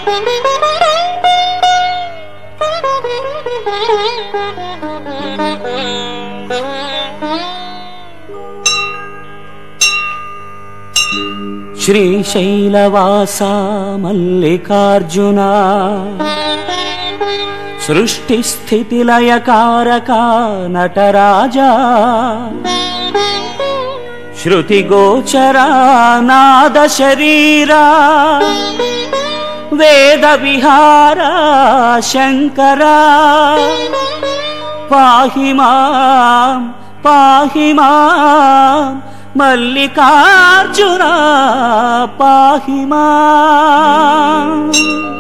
శ్రీశైలవాస మల్లికార్జున సృష్టి స్థితి లయకారక నటరాజా శృతి గోచరా నాద శరీరా వేద విహార శంకరా పాహి మాం పాహి మాం మల్లికార్జున పాహి మాం